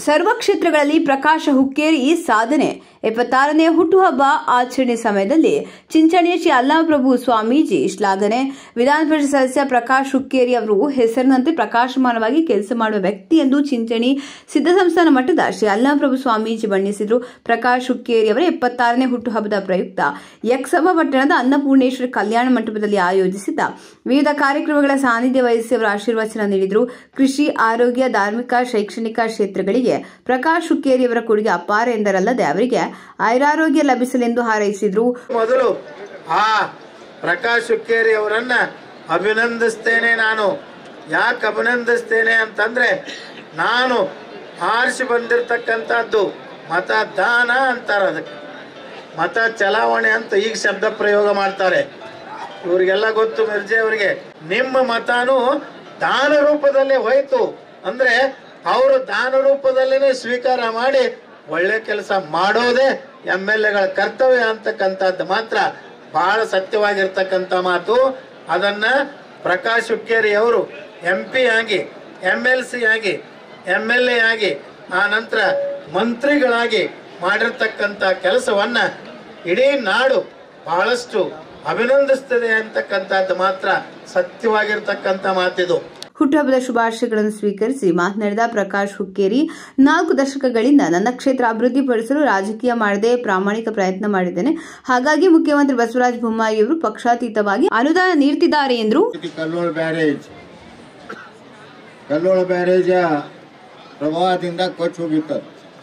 ಸರ್ವ ಕ್ಷೇತ್ರಗಳಲ್ಲಿ ಪ್ರಕಾಶ ಹುಕ್ಕೇರಿ ಸಾಧನೆ ಎಪ್ಪತ್ತಾರನೇ ಹುಟ್ಟುಹಬ್ಬ ಆಚರಣೆ ಸಮಯದಲ್ಲಿ ಚಿಂಚಣಿ ಶ್ರೀ ಅಲ್ಲಾಪ್ರಭು ಸ್ವಾಮೀಜಿ ಶ್ಲಾಘನೆ ವಿಧಾನ ಪರಿಷತ್ ಸದಸ್ಯ ಪ್ರಕಾಶ್ ಹುಕ್ಕೇರಿ ಅವರು ಹೆಸರಿನಂತೆ ಪ್ರಕಾಶಮಾನವಾಗಿ ಕೆಲಸ ಮಾಡುವ ವ್ಯಕ್ತಿ ಎಂದು ಚಿಂಚಣಿ ಸಿದ್ಧ ಸಂಸ್ಥಾನ ಮಠದ ಶ್ರೀ ಅಲ್ಲಾಪ್ರಭು ಸ್ವಾಮೀಜಿ ಬಣ್ಣಿಸಿದರು ಪ್ರಕಾಶ್ ಹುಕ್ಕೇರಿ ಅವರ ಎಪ್ಪತ್ತಾರನೇ ಹುಟ್ಟುಹಬ್ಬದ ಪ್ರಯುಕ್ತ ಯಕ್ಷಮ ಪಟ್ಟಣದ ಅನ್ನಪೂರ್ಣೇಶ್ವರ ಕಲ್ಯಾಣ ಮಂಟಪದಲ್ಲಿ ಆಯೋಜಿಸಿದ್ದ ವಿವಿಧ ಕಾರ್ಯಕ್ರಮಗಳ ಸಾನ್ನಿಧ್ಯ ವಹಿಸಿ ಅವರು ಆಶೀರ್ವಚನ ನೀಡಿದರು ಕೃಷಿ ಆರೋಗ್ಯ ಧಾರ್ಮಿಕ ಶೈಕ್ಷಣಿಕ ಕ್ಷೇತ್ರಗಳಿಗೆ ಪ್ರಕಾಶ್ ಹುಕ್ಕೇರಿ ಅವರ ಕೊಡುಗೆ ಅಪಾರ ಎಂದರಲ್ಲದೆ ಅವರಿಗೆ ಐರಾರೋಗ್ಯ ಲಭಿಸಲೆಂದು ಹಾರೈಸಿದರು ಮೊದಲು ಆ ಪ್ರಕಾಶ್ ಹುಕ್ಕೇರಿ ಅವರನ್ನ ಅಭಿನಂದಿಸ್ತೇನೆ ನಾನು ಯಾಕೆ ಅಭಿನಂದಿಸ್ತೇನೆ ಅಂತಂದ್ರೆ ನಾನು ಆರಿಸಿ ಬಂದಿರತಕ್ಕಂಥದ್ದು ಮತದಾನ ಅಂತಾರೆ ಅದಕ್ಕೆ ಮತ ಚಲಾವಣೆ ಅಂತ ಈಗ ಶಬ್ದ ಪ್ರಯೋಗ ಮಾಡ್ತಾರೆ ಇವ್ರಿಗೆಲ್ಲ ಗೊತ್ತು ಮಿರ್ಜೆ ಅವರಿಗೆ ನಿಮ್ಮ ಮತನೂ ದಾನ ರೂಪದಲ್ಲೇ ಹೋಯ್ತು ಅಂದ್ರೆ ಅವರು ದಾನ ರೂಪದಲ್ಲೇನೆ ಸ್ವೀಕಾರ ಮಾಡಿ ಒಳ್ಳೆ ಕೆಲಸ ಮಾಡೋದೇ ಎಮ್ ಎಲ್ ಎಗಳ ಕರ್ತವ್ಯ ಅಂತಕ್ಕಂಥದ್ದು ಮಾತ್ರ ಬಹಳ ಸತ್ಯವಾಗಿರ್ತಕ್ಕಂಥ ಮಾತು ಅದನ್ನ ಪ್ರಕಾಶ್ ಹುಕ್ಕೇರಿ ಅವರು ಎಂ ಪಿ ಆಗಿ ಎಮ್ ಎಲ್ ಸಿ ಆಗಿ ಎಮ್ ಎಲ್ ಎ ಆಗಿ ಆ ನಂತರ ಮಂತ್ರಿಗಳಾಗಿ ಮಾಡಿರ್ತಕ್ಕಂಥ ಕೆಲಸವನ್ನ ಇಡೀ ನಾಡು ಬಹಳಷ್ಟು ಅಭಿನಂದಿಸ್ತದೆ ಅಂತಕ್ಕಂಥದ್ದು ಮಾತ್ರ ಸತ್ಯವಾಗಿರ್ತಕ್ಕಂಥ ಮಾತಿದು ಹುಟ್ಟುಹಬ್ಬದ ಶುಭಾಶಯಗಳನ್ನು ಸ್ವೀಕರಿಸಿ ಮಾತನಾಡಿದ ಪ್ರಕಾಶ್ ಹುಕ್ಕೇರಿ ನಾಲ್ಕು ದಶಕಗಳಿಂದ ನನ್ನ ಕ್ಷೇತ್ರ ಅಭಿವೃದ್ಧಿಪಡಿಸಲು ರಾಜಕೀಯ ಮಾಡದೆ ಪ್ರಾಮಾಣಿಕ ಪ್ರಯತ್ನ ಮಾಡಿದ್ದೇನೆ ಹಾಗಾಗಿ ಮುಖ್ಯಮಂತ್ರಿ ಬಸವರಾಜ ಬೊಮ್ಮಾಯಿ ಅವರು ಪಕ್ಷಾತೀತವಾಗಿ ಅನುದಾನ ನೀಡುತ್ತಿದ್ದಾರೆ ಎಂದರು ಇದು ಕಲ್ಲೋಳ ಬ್ಯಾರೇಜ್ ಕಲ್ಲೋಳ ಬ್ಯಾರೇಜ ಪ್ರವಾಹದಿಂದ ಕೊಚ್ಚಿ ಹೋಗಿತ್ತು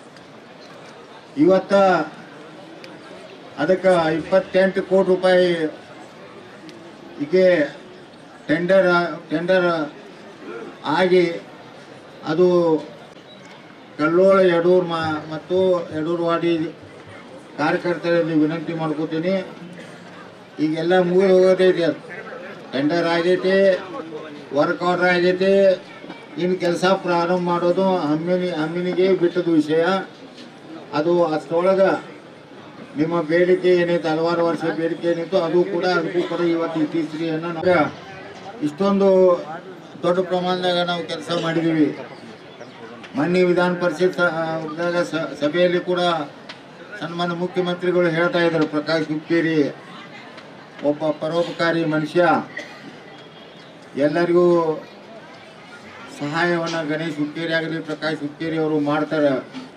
ಇವತ್ತ ಅದಕ್ಕೆ ಇಪ್ಪತ್ತೆಂಟು ಕೋಟಿ ರೂಪಾಯಿ ಈಗ ಟೆಂಡರ್ ಟೆಂಡರ್ ಆಗಿ ಅದು ಕಲ್ಲೋಳ ಯಡೂರ್ ಮ ಮತ್ತು ಯಡೂರು ವಾಡಿ ಕಾರ್ಯಕರ್ತರಲ್ಲಿ ವಿನಂತಿ ಮಾಡ್ಕೋತೀನಿ ಈಗೆಲ್ಲ ಮುಗಿದು ಹೋಗೋದೈತಿ ಅದು ಟೆಂಡರ್ ಆಗೈತಿ ವರ್ಕ್ ಆರ್ಡರ್ ಆಗೈತಿ ಇನ್ನು ಕೆಲಸ ಪ್ರಾರಂಭ ಮಾಡೋದು ಅಮ್ಮಿನಿ ಅಮ್ಮಿನಿಗೆ ಬಿಟ್ಟದ ವಿಷಯ ಅದು ಅಷ್ಟರೊಳಗೆ ನಿಮ್ಮ ಬೇಡಿಕೆ ಏನೈತೆ ಹಲವಾರು ವರ್ಷ ಬೇಡಿಕೆ ಏನಿತ್ತು ಅದು ಕೂಡ ಅದಕ್ಕೂ ಕೂಡ ಇವತ್ತು ಇತ್ತೀಚೆಗೆಯನ್ನು ನಾವು ಇಷ್ಟೊಂದು ದೊಡ್ಡ ಪ್ರಮಾಣದಾಗ ನಾವು ಕೆಲಸ ಮಾಡಿದ್ದೀವಿ ಮೊನ್ನೆ ವಿಧಾನ ಪರಿಷತ್ ಸ- ದಾಗ ಸ- ಸಭೆಯಲ್ಲಿ ಕೂಡ ಸನ್ಮಾನ್ಯ ಮುಖ್ಯಮಂತ್ರಿಗಳು ಹೇಳ್ತಾ ಇದ್ರು ಪ್ರಕಾಶ್ ಹುಕ್ಕೇರಿ ಒಬ್ಬ ಪರೋಪಕಾರಿ ಮನುಷ್ಯ ಎಲ್ಲರಿಗೂ ಸಹಾಯವನ್ನು ಗಣೇಶ್ ಹುಕ್ಕೇರಿ ಆಗಲಿ ಪ್ರಕಾಶ್ ಹುಕ್ಕೇರಿ ಅವರು ಮಾಡ್ತಾರೆ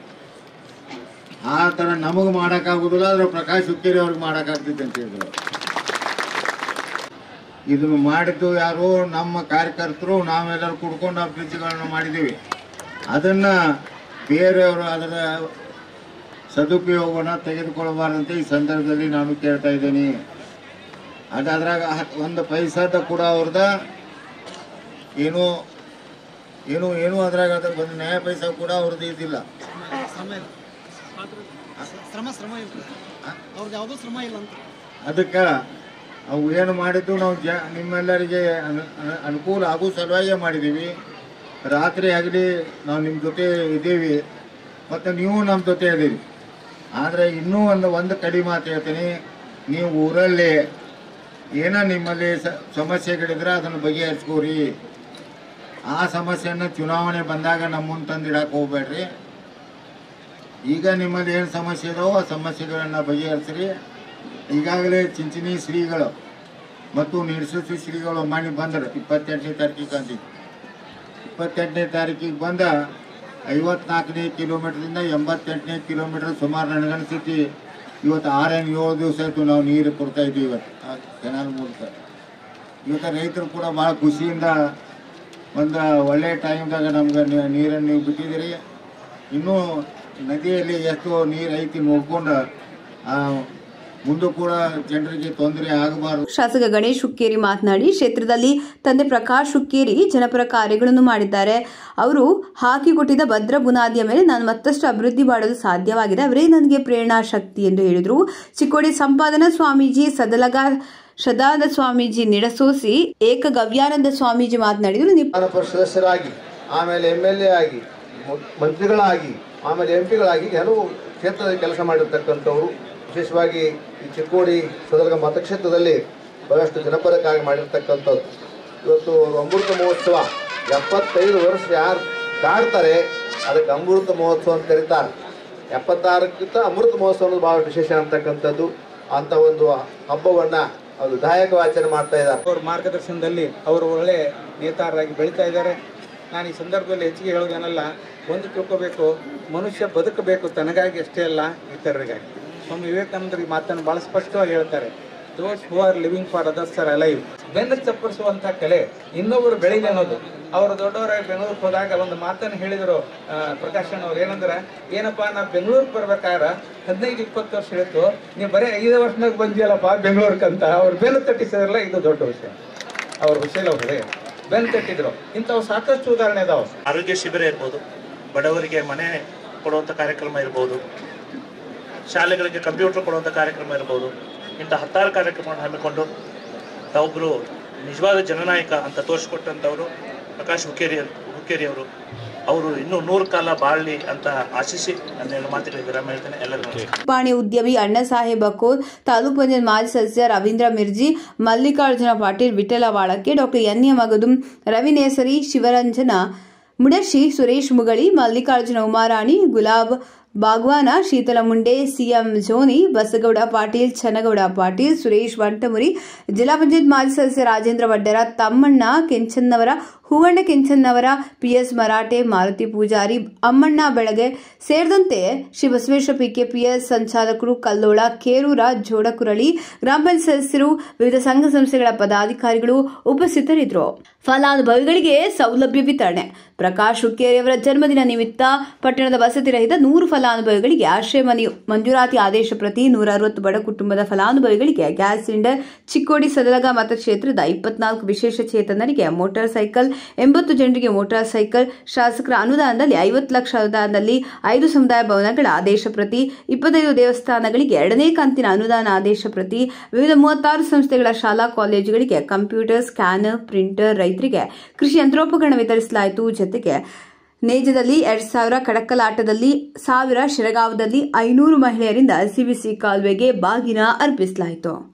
ಆ ಥರ ನಮಗೆ ಮಾಡೋಕ್ಕಾಗೋದಿಲ್ಲ ಆದ್ರೆ ಪ್ರಕಾಶ್ ಹುಕ್ಕೇರಿ ಅವ್ರಿಗೆ ಮಾಡೋಕ್ಕಾಗ್ತೈತೆ ಅಂತ ಹೇಳಿದ್ರು ಇದನ್ನು ಮಾಡಿದ್ದು ಯಾರು ನಮ್ಮ ಕಾರ್ಯಕರ್ತರು ನಾವೆಲ್ಲರೂ ಕುಡ್ಕೊಂಡು ಆ ಬ್ರಿಡ್ಜ್ಗಳನ್ನು ಮಾಡಿದ್ದೀವಿ ಅದನ್ನು ಬೇರೆಯವರು ಅದರ ಸದುಪಯೋಗವನ್ನು ತೆಗೆದುಕೊಳ್ಳಬಾರ್ದಂತ ಈ ಸಂದರ್ಭದಲ್ಲಿ ನಾನು ಕೇಳ್ತಾ ಇದ್ದೀನಿ ಅದು ಅದ್ರಾಗ ಹತ್- ಒಂದು ಪೈಸಾದ ಕೂಡ ಅವ್ರದ ಏನು ಏನು ಏನು ಅದ್ರಾಗ ಅದ್ರ ಒಂದು ನ್ಯಾಯ ಪೈಸಾ ಕೂಡ ಅವ್ರದ್ದು ಇದಿಲ್ಲ ಶ್ರಮ ಶ್ರಮ ಇಲ್ಲ ಅವ್ರದ್ದು ಯಾವುದೂ ಶ್ರಮ ಇಲ್ಲ ಅಂತ ಅದಕ್ಕೆ ಅವು ಏನು ಮಾಡಿದ್ದು ನಾವು ಜ ನಿಮ್ಮೆಲ್ಲರಿಗೆ ಅನು- ಅನು- ಅನುಕೂಲ ಆಗೋ ಸಲುವಾಗಿ ಮಾಡಿದ್ದೀವಿ ರಾತ್ರಿ ಆಗಲಿ ನಾವು ನಿಮ್ಮ ಜೊತೆ ಇದ್ದೀವಿ ಮತ್ತು ನೀವು ನಮ್ಮ ಜೊತೆ ಇದ್ದೀವಿ ಆದರೆ ಇನ್ನೂ ಒಂದು ಒಂದು ಕಡಿಮೆ ಮಾತು ಹೇಳ್ತೀನಿ ನೀವು ಊರಲ್ಲಿ ಏನೋ ನಿಮ್ಮಲ್ಲಿ ಸ ಸಮಸ್ಯೆಗಳಿದ್ರೆ ಅದನ್ನು ಬಗೆಹರಿಸ್ಕೋರಿ ಆ ಸಮಸ್ಯೆಯನ್ನು ಚುನಾವಣೆ ಬಂದಾಗ ನಮ್ಮ ಮುಂದೆ ತಂದಿಡಕ್ಕೆ ಹೋಗ್ಬೇಡ್ರಿ ಈಗ ನಿಮ್ಮಲ್ಲಿ ಏನು ಸಮಸ್ಯೆ ಇದಾವೋ ಆ ಸಮಸ್ಯೆಗಳನ್ನು ಬಗೆಹರಿಸ್ರಿ ಈಗಾಗಲೇ ಚಿಂಚಿನಿ ಶ್ರೀಗಳು ಮತ್ತು ನಿರ್ಸಸಿ ಶ್ರೀಗಳು ಮಾಡಿ ಬಂದರು ಇಪ್ಪತ್ತೆಂಟನೇ ತಾರೀಕಿಗೆ ಅಂದಿದ್ದು ಇಪ್ಪತ್ತೆಂಟನೇ ತಾರೀಕಿಗೆ ಬಂದ ಐವತ್ನಾಲ್ಕನೇ ಕಿಲೋಮೀಟ್ರಿಂದ ಎಂಬತ್ತೆಂಟನೇ ಕಿಲೋಮೀಟರ್ ಸುಮಾರು ನನಗನ್ಸೈತಿ ಇವತ್ತು ಆರೇನು ಏಳು ದಿವಸ ಆಯಿತು ನಾವು ನೀರು ಕೊಡ್ತಾ ಇದ್ದೀವಿ ಇವತ್ತು ಆ ಕೆನಾಲ್ ಮೂಲಕ ಇವತ್ತು ರೈತರು ಕೂಡ ಭಾಳ ಖುಷಿಯಿಂದ ಒಂದು ಒಳ್ಳೆ ಟೈಮ್ದಾಗ ನಮ್ಗೆ ನೀ- ನೀರನ್ನು ನೀವು ಬಿಟ್ಟಿದ್ದೀರಿ ಇನ್ನೂ ನದಿಯಲ್ಲಿ ಎಷ್ಟು ನೀರು ಐತಿ ನೋಡ್ಕೊಂಡು ಆ, ಮುಂದೆ ಕೂಡ ಜನರಿಗೆ ತೊಂದರೆ ಆಗಬಾರ್ದು ಶಾಸಕ ಗಣೇಶ್ ಹುಕ್ಕೇರಿ ಮಾತನಾಡಿ ಕ್ಷೇತ್ರದಲ್ಲಿ ತಂದೆ ಪ್ರಕಾಶ್ ಹುಕ್ಕೇರಿ ಜನಪರ ಕಾರ್ಯಗಳನ್ನು ಮಾಡಿದ್ದಾರೆ ಅವರು ಹಾಕಿಕೊಟ್ಟಿದ್ದ ಭದ್ರ ಬುನಾದಿಯ ಮೇಲೆ ನಾನು ಮತ್ತಷ್ಟು ಅಭಿವೃದ್ಧಿ ಮಾಡಲು ಸಾಧ್ಯವಾಗಿದೆ ಅವರೇ ನನಗೆ ಪ್ರೇರಣಾ ಶಕ್ತಿ ಎಂದು ಹೇಳಿದರು ಚಿಕ್ಕೋಡಿ ಸಂಪಾದನಾ ಸ್ವಾಮೀಜಿ ಸದಲಗ ಶದಾದ ಸ್ವಾಮೀಜಿ ನಿಡಸೋಸಿ ಏಕಗವ್ಯಾನಂದ ಸ್ವಾಮೀಜಿ ಮಾತನಾಡಿದರು ನಿ- ವಿಧಾನ ಪರಿಷತ್ ಸದಸ್ಯರಾಗಿ ಆಮೇಲೆ ಎಮ್ ಎಲ್ ಎ ಆಗಿ ಮು- ಮಂತ್ರಿಗಳಾಗಿ ಆಮೇಲೆ ಎಂ ಪಿಗಳಾಗಿ ಹಲವು ಕ್ಷೇತ್ರದಲ್ಲಿ ಕೆಲಸ ಮಾಡಿರ್ತಕ್ಕಂಥವ್ರು ವಿಶೇಷವಾಗಿ ಈ ಚಿಕ್ಕೋಡಿ ಸದರ್ಗ ಮತಕ್ಷೇತ್ರದಲ್ಲಿ ಬಹಳಷ್ಟು ಜನಪರ ಕಾರ್ಯ ಮಾಡಿರ್ತಕ್ಕಂಥದ್ದು ಇವತ್ತು ಅಮೃತ ಮಹೋತ್ಸವ ಎಪ್ಪತ್ತೈದು ವರ್ಷ ಯಾರು ದಾಟ್ತಾರೆ ಅದಕ್ಕೆ ಅಮೃತ ಮಹೋತ್ಸವ ಅಂತ ಕರೀತಾರೆ ಎಪ್ಪತ್ತಾರಕ್ಕಿಂತ ಅಮೃತ ಮಹೋತ್ಸವ ಅನ್ನೋದು ಬಹಳ ವಿಶೇಷ ಅಂತಕ್ಕಂಥದ್ದು ಅಂತ ಒಂದು ಹಬ್ಬವನ್ನ ಅದು ದಾಯಕ ಆಚರಣೆ ಮಾಡ್ತಾ ಇದ್ದಾರೆ ಅವ್ರ ಮಾರ್ಗದರ್ಶನದಲ್ಲಿ ಅವರು ಒಳ್ಳೆ ನೇತಾರರಾಗಿ ಬೆಳೀತಾ ಇದ್ದಾರೆ ನಾನು ಈ ಸಂದರ್ಭದಲ್ಲಿ ಹೆಚ್ಚಿಗೆ ಹೇಳೋದೇನಲ್ಲ ಒಂದು ತಿಳ್ಕೋಬೇಕು ಮನುಷ್ಯ ಬದುಕಬೇಕು ತನಗಾಗಿ ಅಷ್ಟೇ ಅಲ್ಲ ಇತರರಿಗಾಗಿ ಸ್ವಾಮಿ ವಿವೇಕಾನಂದರು ಈ ಮಾತನ್ನು ಭಾಳ ಸ್ಪಷ್ಟವಾಗಿ ಹೇಳ್ತಾರೆ those who are living for others are alive ಬೆನ್ನು ಚಪ್ಪರಿಸುವಂಥ ಕಲೆ ಇನ್ನೊಬ್ಬರು ಬೆಳೀಲಿ ಅನ್ನೋದು ಅವರು ದೊಡ್ಡವರಾಗಿ ಬೆಂಗಳೂರಿಗೆ ಹೋದಾಗ ಒಂದು ಮಾತನ್ನು ಹೇಳಿದರು ಆ, ಪ್ರಕಾಶ್ ಅವ್ರು ಏನಂದ್ರೆ ಏನಪ್ಪ ನಾ ಬೆಂಗಳೂರಿಗೆ ಬರ್ಬೇಕಾದ್ರೆ ಹದಿನೈದು ಇಪ್ಪತ್ತು ವರ್ಷ ಇತ್ತು ನೀವು ಬರೀ ಐದು ವರ್ಷನಾಗ ಬಂದಿಯಲ್ಲಪ್ಪ ಬೆಂಗಳೂರಿಗಂತ ಅವ್ರು ಬೆನ್ನು ತಟ್ಟಿಸಿದ್ರಲ್ಲ ಇದು ದೊಡ್ಡ ವಿಷಯ ಅವ್ರ ವಿಷಯ ಅವ್ರೆ ಬೆನ್ನು ತಟ್ಟಿದ್ರು ಇಂಥವು ಸಾಕಷ್ಟು ಉದಾಹರಣೆ ಇದಾವೆ ಆರೋಗ್ಯ ಶಿಬಿರ ಇರ್ಬೋದು ಬಡವರಿಗೆ ಮನೆ ಕೊಡುವಂಥ ಕಾರ್ಯಕ್ರಮ ಇರ್ಬೋದು ಶಾಲೆಗಳಿಗೆ ಕಂಪ್ಯೂಟರ್ ಕೊಡುವಂಥ ಕಾರ್ಯಕ್ರಮ ಇರ್ಬೋದು ಇಂಥ ಹತ್ತಾರು ಕಾರ್ಯಕ್ರಮವನ್ನು ಹಮ್ಮಿಕೊಂಡು ತಾವೊಬ್ಬರು ನಿಜವಾದ ಜನನಾಯಕ ಅಂತ ತೋರಿಸ್ಕೊಟ್ಟಂಥವರು ಪ್ರಕಾಶ್ ಹುಕ್ಕೇರಿ ಹುಕ್ಕೇರಿ ಅವರು ಅವರು ಇನ್ನೂ ನೂರು ಕಾಲ ಬಾಳಲಿ ಅಂತ ಆಶಿಸಿ ನನ್ನ ಮಾತುಗಳಿಗೆ ವಿರಾಮ ಹೇಳ್ತೇನೆ ಎಲ್ಲರಿಗೂ ನಮಸ್ಕಾರ. ಪಾಣಿ ಉದ್ಯಮಿ ಅಣ್ಣಸಾಹೇಬ್ ಅಕೋರ್ ತಾಲೂಕು ಪಂಚಾಯತ್ ಮಾಜಿ ಸದಸ್ಯ Ravindra Mirji Mallikarjuna Patil Vittala Valake doctor N A Magadum Ravi Nesari Shivaranjana Mudashi Suresh Mugali Mallikarjuna Umarani Gulab Bagwana Sheetala Munde CM Joni Basagouda Patil Channagouda Patil Suresh Vantamuri ಜಿಲ್ಲಾ ಪಂಚಾಯತ್ ಮಾಜಿ ಸದಸ್ಯ ರಾಜೇಂದ್ರ ವಡ್ಡರ ತಮ್ಮಣ್ಣ ಕೆಂಚನ್ನವರ ಹೂವಣ್ಣ ಕೆಂಚನ್ನವರ ಪಿಎಸ್ ಮರಾಠೆ ಮಾರುತಿ ಪೂಜಾರಿ ಅಮ್ಮಣ್ಣ ಬೆಳಗೆ ಸೇರಿದಂತೆ ಶ್ರೀ ಬಸವೇಶ್ವರ ಪಿಕೆಪಿಎಸ್ ಸಂಚಾಲಕರು ಕಲ್ಲೋಳ ಕೇರೂರ ಜೋಡಕುರಳಿ ಗ್ರಾಮ ಪಂಚಾಯತ್ ಸದಸ್ಯರು ವಿವಿಧ ಸಂಘ ಸಂಸ್ಥೆಗಳ ಪದಾಧಿಕಾರಿಗಳು ಉಪಸ್ಥಿತರಿದ್ದರು ಫಲಾನುಭವಿಗಳಿಗೆ ಸೌಲಭ್ಯ ವಿತರಣೆ ಪ್ರಕಾಶ್ ಹುಕ್ಕೇರಿಯವರ ಜನ್ಮದಿನ ನಿಮಿತ್ತ ಪಟ್ಟಣದ ವಸತಿ ರಹಿತ ನೂರು ಫಲಾನುಭವಿಗಳಿಗೆ ಆಶ್ರಯ ಮನೆ ಮಂಜೂರಾತಿ ಆದೇಶ ಪ್ರತಿ ನೂರ ಅರವತ್ತು ಬಡ ಕುಟುಂಬದ ಫಲಾನುಭವಿಗಳಿಗೆ ಗ್ಯಾಸ್ ಸಿಲಿಂಡರ್ ಚಿಕ್ಕೋಡಿ ಸದಲಗ ಮತಕ್ಷೇತ್ರದ ಇಪ್ಪತ್ನಾಲ್ಕು ವಿಶೇಷ ಚೇತನರಿಗೆ ಮೋಟಾರ್ ಸೈಕಲ್ ಎಂಬತ್ತು ಜನರಿಗೆ ಮೋಟಾರ್ ಸೈಕಲ್ ಶಾಸಕರ ಅನುದಾನದಲ್ಲಿ ಐವತ್ತು ಲಕ್ಷ ಅನುದಾನದಲ್ಲಿ ಐದು ಸಮುದಾಯ ಭವನಗಳ ಆದೇಶ ಪ್ರತಿ ಇಪ್ಪತ್ತೈದು ದೇವಸ್ಥಾನಗಳಿಗೆ ಎರಡನೇ ಕಂತಿನ ಅನುದಾನ ಆದೇಶ ಪ್ರತಿ ವಿವಿಧ ಮೂವತ್ತಾರು ಸಂಸ್ಥೆಗಳ ಶಾಲಾ ಕಾಲೇಜುಗಳಿಗೆ ಕಂಪ್ಯೂಟರ್ ಸ್ಕ್ಯಾನರ್ ಪ್ರಿಂಟರ್ ರೈತರಿಗೆ ಕೃಷಿ ಯಂತ್ರೋಪಕರಣ ವಿತರಿಸಲಾಯಿತು ಜೊತೆಗೆ ನೇಜದಲ್ಲಿ ಎರಡ್ ಸಾವಿರ ಕಡಕಲಾಟದಲ್ಲಿ ಸಾವಿರ ಶಿರಗಾವದಲ್ಲಿ ಐನೂರು ಮಹಿಳೆಯರಿಂದ ಸಿಬಿಸಿ ಕಾಲುವೆಗೆ ಬಾಗಿನ ಅರ್ಪಿಸಲಾಯಿತು